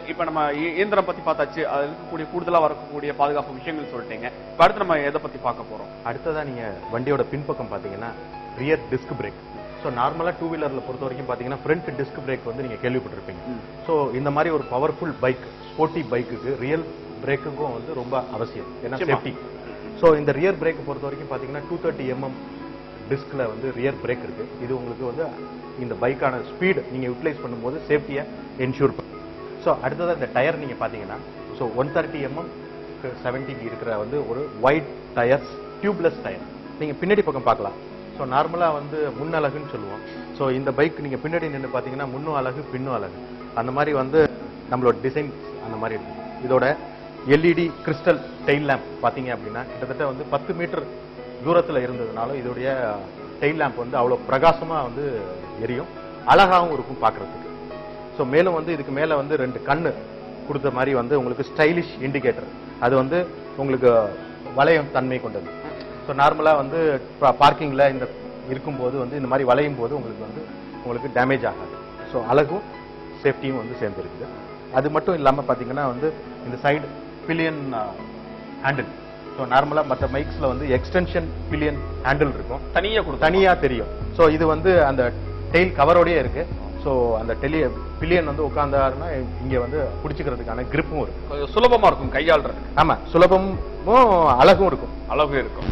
இப்ப நம்ம இ- இயந்திரம் பத்தி பார்த்தாச்சு அதுல இருக்கக்கூடிய கூடுதலா வரக்கூடிய பாதுகாப்பு விஷயங்கள் சொல்லிட்டீங்க இப்ப அடுத்து நம்ம எதை பத்தி பார்க்க போறோம் அடுத்ததா நீங்க வண்டியோட பின்பக்கம் பாத்தீங்கன்னா ரியர் டிஸ்க் பிரேக் ஸோ நார்மலா டூ வீலர்ல பொறுத்த வரைக்கும் பாத்தீங்கன்னா ஃப்ரண்ட் டிஸ்க் பிரேக் வந்து நீங்க கேள்விப்பட்டிருப்பீங்க ம். ஸோ இந்த மாதிரி ஒரு பவர்ஃபுல் பைக் ஸ்போர்ட்டி பைக்குக்கு ரியல் பிரேக்குக்கும் வந்து ரொம்ப அவசியம் ஏன்னா நிச்சயமா. சேஃப்டி ஸோ இந்த ரியர் பிரேக் பொறுத்த வரைக்கும் பாத்தீங்கன்னா டூ தேர்ட்டி எம்எம் டிஸ்க்ல வந்து ரியர் பிரேக் இருக்கு இது உங்களுக்கு வந்து இந்த பைக்கான ஸ்பீடு நீங்க யூட்டிலைஸ் பண்ணும்போது சேஃப்டியை என்ஷூர் பண்ணும் ஸோ அடுத்ததா இந்த டயர் நீங்க பாத்தீங்கன்னா ஸோ ஒன் தேர்ட்டி எம்எம் செவன்ட்டிக்கு இருக்கிற வந்து ஒரு ஒயிட் டயர்ஸ் டியூப்லெஸ் டயர் நீங்க பின்னாடி பக்கம் பார்க்கலாம் ஸோ நார்மலா வந்து முன் அலகுன்னு சொல்லுவோம் ஸோ இந்த பைக் நீங்க பின்னாடி நின்று பாத்தீங்கன்னா முன்னும் அலகு பின்னும் அலகு அந்த மாதிரி வந்து நம்மளோட டிசைன் அந்த மாதிரி இருக்கு இதோட எல்இடி கிறிஸ்டல் டெயில் லேம்ப் பாத்தீங்க அப்படின்னா கிட்டத்தட்ட வந்து பத்து மீட்டர் தூரத்துல இருந்ததுனால இதோடைய டெயில் லேம்ப் வந்து அவ்வளவு பிரகாசமா வந்து எரியும் அழகாவும் இருக்கும் பார்க்கிறதுக்கு ஸோ மேலும் வந்து இதுக்கு மேல வந்து ரெண்டு கண்ணு கொடுத்த மாதிரி வந்து உங்களுக்கு ஸ்டைலிஷ் இண்டிகேட்டர் அது வந்து உங்களுக்கு வளையம் தன்மை கொண்டது ஸோ நார்மலா வந்து பார்க்கிங்ல இந்த இருக்கும்போது வந்து இந்த மாதிரி வளையும் போது உங்களுக்கு வந்து உங்களுக்கு டேமேஜ் ஆகாது ஸோ அழகும் சேஃப்டியும் வந்து சேர்ந்து இருக்குது அது மட்டும் இல்லாம பாத்தீங்கன்னா வந்து இந்த சைடு பில்லியன் ஹேண்டில் ஸோ நார்மலா மற்ற மைக்ஸ்ல வந்து எக்ஸ்டென்ஷன் பில்லியன் ஹேண்டில் இருக்கும் தனியா கொடுத்தா தனியா தெரியும் சோ இது வந்து அந்த டெயில் கவரோடயே இருக்கு சோ அந்த டெலி பில்லியன் வந்து உட்கார்ந்தாருன்னா இங்க வந்து பிடிச்சிக்கிறதுக்கான கிரிப்பும் இருக்கு கொஞ்சம் சுலபமா இருக்கும் கையாளுறதுக்கு ஆமா சுலபமும் அழகும் இருக்கும் அழகு இருக்கும்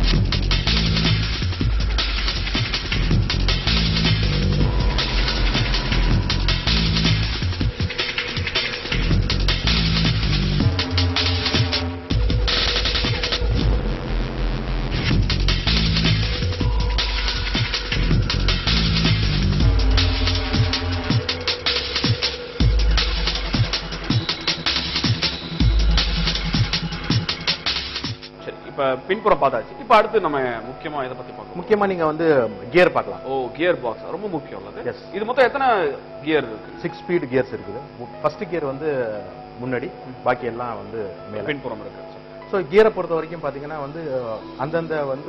சரி இப்ப பின்புறம் பார்த்தாச்சு இப்ப அடுத்து நம்ம முக்கியமா இதை பத்தி பார்க்கணும் முக்கியமா நீங்க வந்து கியர் பார்க்கலாம் ஓ கியர் பாக்ஸ் ரொம்ப முக்கியம் இல்லது Yes. இது மொத்தம் எத்தனை கியர் இருக்கு சிக்ஸ் ஸ்பீட் கியர்ஸ் இருக்குது ஃபர்ஸ்ட் கியர் வந்து முன்னாடி பாக்கி எல்லாம் வந்து மேல பின்புறம் இருக்கு ஸோ கியரை பொறுத்த வரைக்கும் பார்த்தீங்கன்னா வந்து அஹ், அந்தந்த வந்து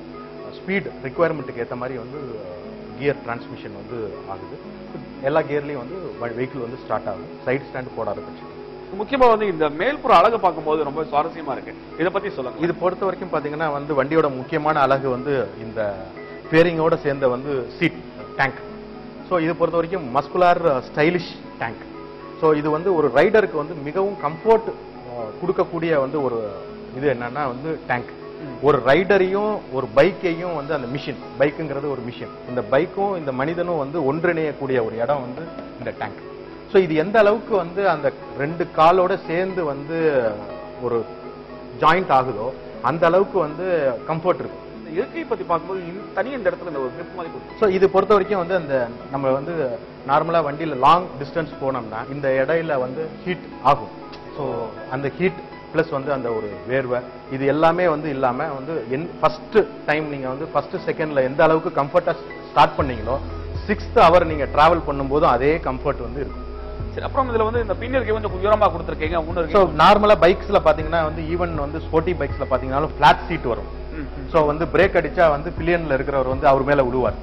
ஸ்பீட் ரெக்குவயர்மெண்ட்டுக்கு ஏற்ற மாதிரி வந்து கியர் டிரான்ஸ்மிஷன் வந்து ஆகுது எல்லா கியர்லையும் வந்து வெஹிக்கிள் வந்து ஸ்டார்ட் ஆகும் சைடு ஸ்டாண்ட் போட ஆரம்பிச்சு முக்கியமா வந்து இந்த மேல்புற அழகை பார்க்கும்போது ரொம்ப சுவாரஸ்யமா இருக்கு இத பத்தி சொல்லுங்க இது பொறுத்த வரைக்கும் பார்த்தீங்கன்னா வந்து வண்டியோட முக்கியமான அழகு வந்து இந்த பேரிங்கோட சேர்ந்த வந்து சீட் டேங்க் ஸோ இது பொறுத்த வரைக்கும் மஸ்குலார் ஸ்டைலிஷ் டேங்க் ஸோ இது வந்து ஒரு ரைடருக்கு வந்து மிகவும் கம்ஃபர்ட் கொடுக்கக்கூடிய வந்து ஒரு இது என்னன்னா வந்து டேங்க் ஒரு ரைடரையும் ஒரு பைக்கையும் வந்து அந்த மிஷின் பைக்குங்கிறது ஒரு மிஷின் இந்த பைக்கும் இந்த மனிதனும் வந்து ஒன்றிணையக்கூடிய ஒரு இடம் வந்து இந்த டேங்க் ஸோ இது எந்த அளவுக்கு வந்து அந்த ரெண்டு காலோட சேர்ந்து வந்து ஒரு ஜாயிண்ட் ஆகுதோ அந்த அளவுக்கு வந்து கம்ஃபர்ட் இருக்கும் இந்த இருக்கை பத்தி பார்க்கும்போது இந்த- தனியா இந்த இடத்துல இந்த ஒரு grip மாதிரி கொடுத்து ஸோ இது பொறுத்த வரைக்கும் வந்து அந்த நம்ம வந்து நார்மலா வண்டியில லாங் டிஸ்டன்ஸ் போனோம்னா இந்த இடையில வந்து ஹீட் ஆகும் ஸோ அந்த ஹீட் ப்ளஸ் வந்து அந்த ஒரு வேர்வை இது எல்லாமே வந்து இல்லாம வந்து என் ஃபர்ஸ்ட் டைம் நீங்க வந்து ஃபர்ஸ்ட் செகண்ட்ல எந்த அளவுக்கு கம்ஃபர்ட்டா ஸ்டார்ட் பண்ணீங்களோ சிக்ஸ்த் அவர் நீங்க டிராவல் பண்ணும்போதும் அதே கம்ஃபர்ட் வந்து இருக்கும் சரி அப்புறம் இதுல வந்து இந்த பின்னருக்கு கொஞ்சம் உயரமா கொடுத்துருக்கீங்க ஸோ முன்னருக்கு நார்மலா பைக்ஸ்ல பாத்தீங்கன்னா வந்து ஈவன் வந்து ஸ்போர்ட்டி பைக்ஸ்ல பாத்தீங்கன்னாலும் ஃபிளாட் சீட் வரும் ஸோ வந்து பிரேக் அடிச்சா வந்து பில்லியன்ல இருக்கிறவர் வந்து அவர் மேல விழுவார்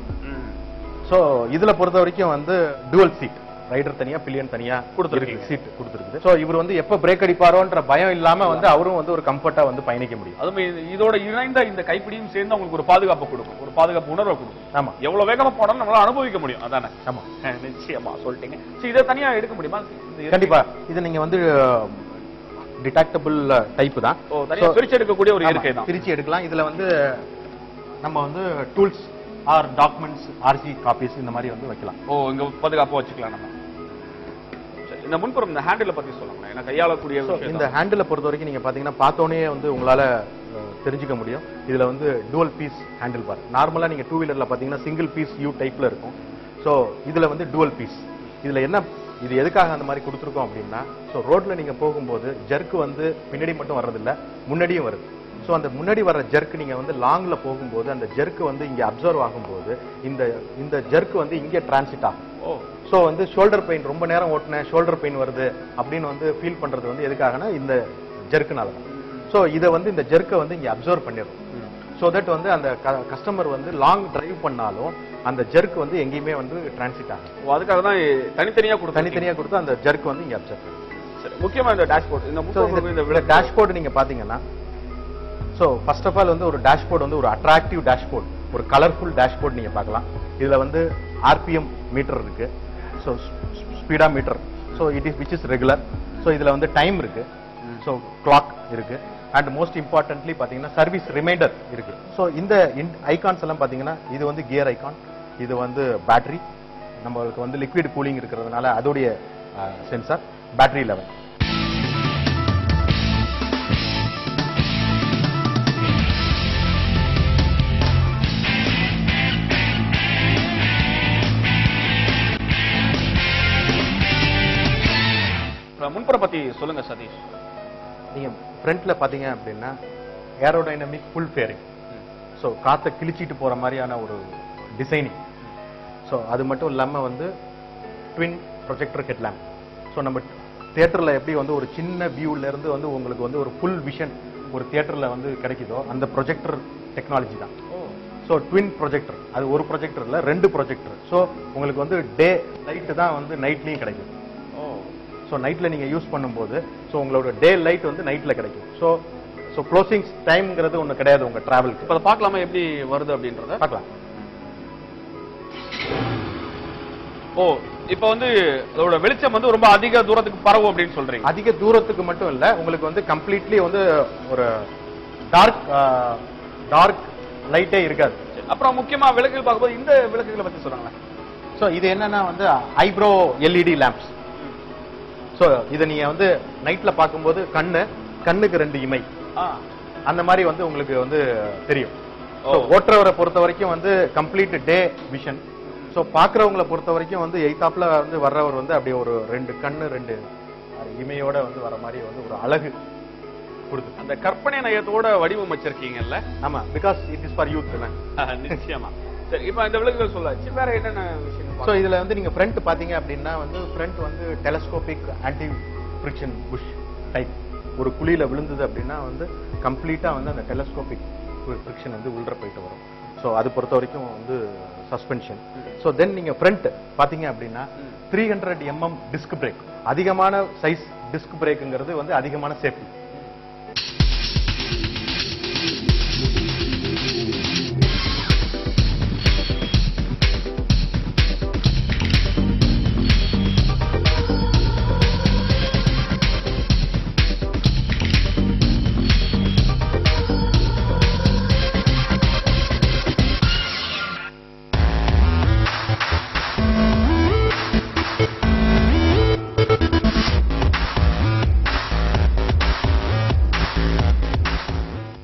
ஸோ இதுல பொறுத்த வரைக்கும் வந்து டுவல் சீட் ரைடர் தனியா பில்லியன் தனியா கொடுத்திருக்கீங்க. சீட் கொடுத்துருக்குது ஸோ இவர் வந்து எப்ப பிரேக் அடிப்பாரோன்ற பயம் இல்லாம வந்து அவரும் வந்து ஒரு கம்ஃபர்ட்டா வந்து பயணிக்க முடியும் அதுவும் இது- இதோட இணைந்த இந்த கைப்பிடியும் சேர்ந்து உங்களுக்கு ஒரு பாதுகாப்பு கொடுக்கும் ஒரு பாதுகாப்பு உணர்வை கொடுக்கும் ஆமா எவ்வளவு வேகமா போனாலும் நம்மளால அனுபவிக்க முடியும் அதானே ஆமா அஹ் நிச்சயமா சொல்லிட்டீங்க சரி இதை தனியா எடுக்க முடியுமா இந்த- கண்டிப்பா இது நீங்க வந்து டிடாக்டபிள் டைப் தான் ஓ தனியா So- பிரிச்சு எடுக்கக்கூடிய ஒரு ஆமா, இருக்கை தான் பிரிச்சு எடுக்கலாம் இதுல வந்து நம்ம வந்து tools or documents RC copies இந்த மாதிரி வந்து வைக்கலாம் ஓ இங்க பாதுகாப்பா வச்சுக்கலாம் நம்ம சரி, இந்த முன்புறம் இந்த ஹேண்டில பத்தி சொல்லுங்க ஏன்னா கையாளக்கூடிய So, விஷயம் இந்த ஹேண்டிலை பொறுத்த வரைக்கும் நீங்க பாத்தீங்கன்னா பார்த்தோன்னே வந்து உங்களால அஹ், தெரிஞ்சுக்க முடியும் இதுல வந்து டுவல் பீஸ் ஹேண்டில் பார் நார்மலா நீங்க டூ வீலர்ல பாத்தீங்கன்னா சிங்கிள் பீஸ் யூ டைப்ல இருக்கும் ஸோ இதுல வந்து டுவல் பீஸ் இதுல என்ன இது எதுக்காக அந்த மாதிரி கொடுத்துருக்கோம் அப்படின்னா ஸோ ரோட்ல நீங்க போகும்போது ஜர்க்கு வந்து பின்னாடி மட்டும் வர்றதில்ல முன்னாடியும் வருது ஸோ அந்த முன்னாடி வர்ற ஜர்க் நீங்க வந்து லாங்ல போகும்போது அந்த ஜர்க் வந்து இங்க அப்சர்வ் ஆகும்போது இந்த இந்த ஜர்க் வந்து இங்கே டிரான்சிட் ஆகும் ஓ ஸோ வந்து ஷோல்டர் பெயின் ரொம்ப நேரம் ஓட்டினேன் ஷோல்டர் பெயின் வருது அப்படின்னு வந்து ஃபீல் பண்றது வந்து எதுக்காகனா இந்த ஜெர்க்குனால தான் ஸோ இதை வந்து இந்த ஜெர்க்கை வந்து இங்கே அப்சர்வ் பண்ணிடும் ஸோ தட் வந்து அந்த கஸ்டமர் வந்து லாங் டிரைவ் பண்ணாலும் அந்த ஜெர்க் வந்து எங்கேயுமே வந்து டிரான்சிட் ஆகும் ஓ, அதுக்காக தான் தனித்தனியா கொடுத்து தனித்தனியா கொடுத்து அந்த ஜெர்க் வந்து இங்கே அப்சர்வ் பண்ணும் சரி முக்கியமா இந்த டேஷ்போர்ட் இந்த So, முப்பது இந்த இந்த விளக்கு டேஷ்போர்டு நீங்க பாத்தீங்கன்னா ஸோ ஃபர்ஸ்ட் ஆஃப் ஆல் வந்து ஒரு டேஷ்போர்டு வந்து ஒரு அட்ராக்டிவ் டேஷ்போர்ட் ஒரு கலர்ஃபுல் டேஷ்போர்ட் நீங்க பார்க்கலாம் இதுல வந்து ஆர்பிஎம் மீட்டர் இருக்கு so speedometer so it is which is regular so இதுல வந்து டைம் இருக்கு ஸோ கிளாக் இருக்கு அண்ட் மோஸ்ட் இம்பார்ட்டன்ட்லி பாத்தீங்கன்னா சர்வீஸ் ரிமைண்டர் இருக்கு ஸோ இந்த ஐகான்ஸ் எல்லாம் பாத்தீங்கன்னா இது வந்து கியர் ஐகான் இது வந்து பேட்டரி நம்மளுக்கு வந்து லிக்விட் கூலிங் இருக்கிறதுனால அதோடைய சென்சார் பேட்டரி லெவல் இப்ப முன்புற பத்தி சொல்லுங்க சதீஷ் நீங்க ஃப்ரண்ட்ல பாத்தீங்க அப்படின்னா ஏரோடைனமிக் ஃபுல் ஃபேரிங் ஸோ காத்தை கிழிச்சிட்டு போற மாதிரியான ஒரு டிசைனிங் ஸோ அது மட்டும் இல்லாம வந்து ட்வின் ப்ரொஜெக்டர் ஹெட்லாம்ப் ஸோ நம்ம தியேட்டர்ல எப்படி வந்து ஒரு சின்ன வியூல இருந்து வந்து உங்களுக்கு வந்து ஒரு ஃபுல் விஷன் ஒரு தியேட்டர்ல வந்து கிடைக்குதோ அந்த ப்ரொஜெக்டர் டெக்னாலஜி தான் ஸோ ட்வின் ப்ரொஜெக்டர் அது ஒரு ப்ரொஜெக்டர் இல்ல ரெண்டு ப்ரொஜெக்டர் ஸோ உங்களுக்கு வந்து டே லைட்டு தான் வந்து நைட்லயும் கிடைக்கும் ஓ ஸோ நைட்ல நீங்க யூஸ் பண்ணும்போது ஸோ உங்களோட டே லைட் வந்து நைட்ல கிடைக்கும் ஸோ ஸோ க்ளோசிங் டைம்ங்கிறது ஒன்று கிடையாது உங்க டிராவலுக்கு இப்ப அதை பார்க்கலாமா எப்படி வருது அப்படின்றத பார்க்கலாம் ஓ இப்ப வந்து அதோட வெளிச்சம் வந்து ரொம்ப அதிக தூரத்துக்கு பரவும் அப்படின்னு சொல்றீங்க அதிக தூரத்துக்கு மட்டும் இல்ல உங்களுக்கு வந்து கம்ப்ளீட்லி வந்து ஒரு டார்க் டார்க் லைட்டே இருக்காது அப்புறம் முக்கியமா விளக்குகள் பார்க்கும்போது இந்த விளக்குகளை பத்தி சொல்றாங்க ஸோ இது என்னன்னா வந்து ஐப்ரோ எல்இடி லேம்ப்ஸ் ஸோ இதை நீங்க வந்து நைட்ல பார்க்கும்போது கண்ணு கண்ணுக்கு ரெண்டு இமை அந்த மாதிரி வந்து உங்களுக்கு வந்து தெரியும் So, ஓ. ஓட்டுறவரை பொறுத்த வரைக்கும் வந்து கம்ப்ளீட் டே விஷன் ஸோ பார்க்குறவங்களை பொறுத்த வரைக்கும் வந்து எய்தாப்ல வந்து வர்றவர் வந்து அப்படியே ஒரு ரெண்டு கண்ணு ரெண்டு இமையோட வந்து வர மாதிரி வந்து ஒரு அழகு கொடுத்து அந்த கற்பனை நயத்தோட வடிவமைச்சிருக்கீங்கல்ல ஆமா because it is for youth நிச்சயமா சரி இப்ப இந்த விளக்குகள் சொல்லாச்சு வேற என்னென்ன விஷயம் ஸோ இதுல வந்து நீங்க ஃப்ரண்ட் பாத்தீங்க அப்படின்னா வந்து ஃப்ரண்ட் வந்து telescopic anti friction bush type ஒரு குழியில விழுந்தது அப்படின்னா வந்து கம்ப்ளீட்டா வந்து அந்த டெலஸ்கோபிக் ஃப்ரிக்ஷன் வந்து உள்ள போயிட்டு வரும் ஸோ அது பொறுத்த வரைக்கும் வந்து சஸ்பென்ஷன் ஸோ தென் நீங்க ஃப்ரண்ட் பாத்தீங்க அப்படின்னா three hundred mm disc brake அதிகமான சைஸ் டிஸ்க் பிரேக்குங்கிறது வந்து அதிகமான சேஃப்டி